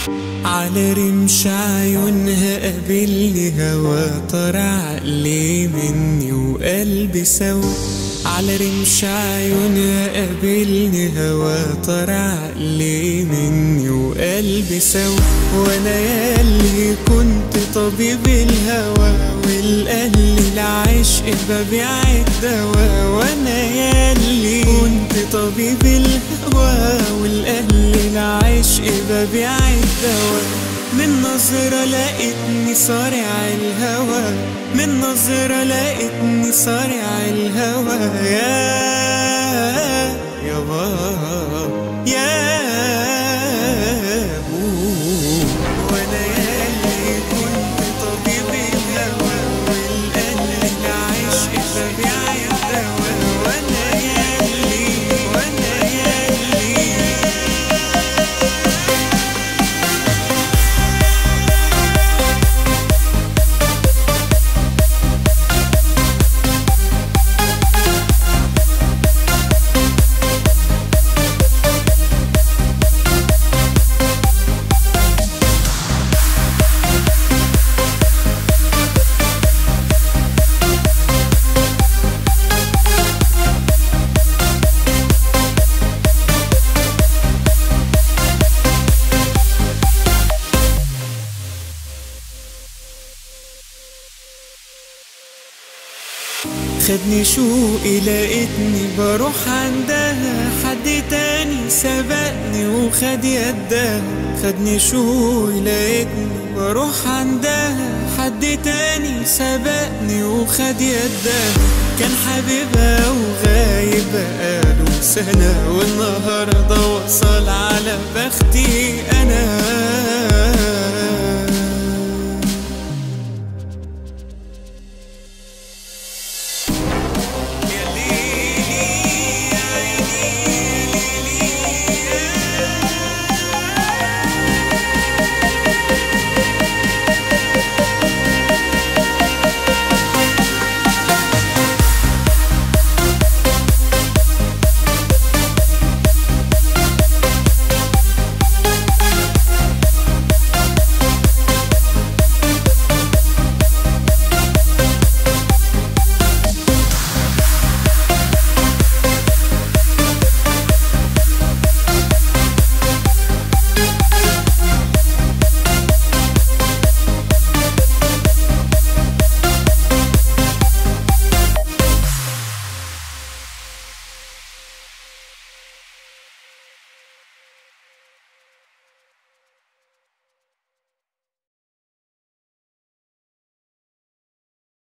على رمش عيونها قابلني هوا طار عقلي مني وقلبي سوا على رمش عيونها قابلني هوا طار عقلي مني وقلبي سوا وانا ياللي كنت طبيب الهوى والقلي العشق ببيع الدواء وانا ياللي كنت طبيب الهوى والاهل العشق ببيع الدواء من نظرة لقيتني صارع الهوى من نظرة لقيتني صارع الهوى يا يا بابا يا أبوه. وانا ياللي كنت طبيب الهوى والقلب العشق ببيع الدواء وانا ياللي وانا ياللي خدني شوقي لقيتني بروح عندها حد تاني سبقني وخد يدها خدني شوقي لقيتني بروح عندها حد تاني سبقني وخد يدها كان حبيبها وغايب بقاله سنة والنهاردة وصل على بختي